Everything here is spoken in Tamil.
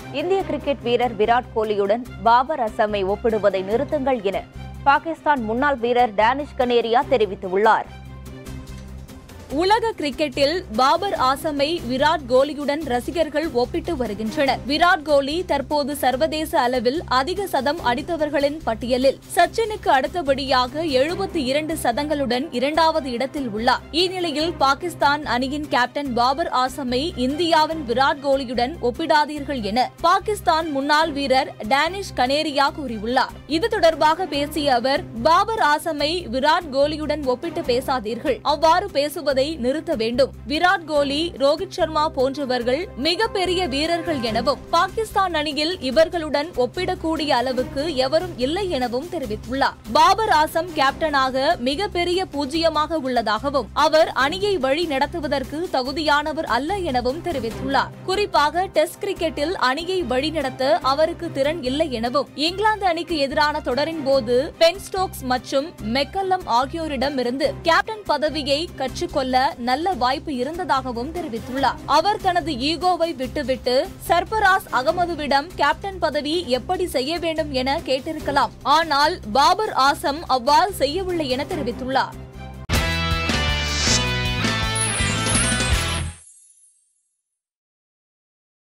இந்திய கிரிக்கெட் வீரர் விராட் கோலியுடன் பாபர் அசமை ஒப்பிடுவதை நிறுத்துங்கள் என பாகிஸ்தான் முன்னாள் வீரர் டேனிஷ் கனேரியா தெரிவித்துள்ளார் உலக கிரிக்கெட்டில் பாபர் ஆசமை விராட் கோலியுடன் ரசிகர்கள் ஒப்பிட்டு வருகின்றனர் விராட் கோலி தற்போது சர்வதேச அளவில் அதிக சதம் அடித்தவர்களின் பட்டியலில் சச்சினுக்கு அடுத்தபடியாக எழுபத்தி இரண்டு சதங்களுடன் இரண்டாவது இடத்தில் உள்ளார் இந்நிலையில் பாகிஸ்தான் அணியின் கேப்டன் பாபர் ஆசமை இந்தியாவின் விராட் கோலியுடன் ஒப்பிடாதீர்கள் என பாகிஸ்தான் முன்னாள் வீரர் டேனிஷ் கனேரியா கூறியுள்ளார் இது தொடர்பாக பேசிய அவர் பாபர் ஆசமை விராட் கோலியுடன் ஒப்பிட்டு பேசாதீர்கள் அவ்வாறு பேசுவதை நிறுத்த வேண்டும் விராட் கோலி ரோஹித் சர்மா போன்றவர்கள் மிகப்பெரிய வீரர்கள் எனவும் பாகிஸ்தான் அணியில் இவர்களுடன் ஒப்பிடக்கூடிய அளவுக்கு எவரும் இல்லை எனவும் தெரிவித்துள்ளார் பாபர் ஆசம் கேப்டனாக மிகப்பெரிய பூஜ்ஜியமாக உள்ளதாகவும் அவர் அணியை வழி நடத்துவதற்கு தகுதியானவர் அல்ல எனவும் தெரிவித்துள்ளார் குறிப்பாக டெஸ்ட் கிரிக்கெட்டில் அணியை வழிநடத்த அவருக்கு திறன் இல்லை எனவும் இங்கிலாந்து அணிக்கு எதிரான தொடரின் போது பென் ஸ்டோக்ஸ் மற்றும் மெக்கல்லம் ஆகியோரிடமிருந்து கேப்டன் பதவியை கற்றுக்கொள்ள நல்ல வாய்ப்பு இருந்ததாகவும் தெரிவித்துள்ளார் அவர் தனது ஈகோவை விட்டுவிட்டு சர்பராஸ் அகமதுவிடம் கேப்டன் பதவி எப்படி செய்ய வேண்டும் என கேட்டிருக்கலாம் ஆனால் பாபர் ஆசம் அவ்வாறு செய்யவில்லை என தெரிவித்துள்ளார்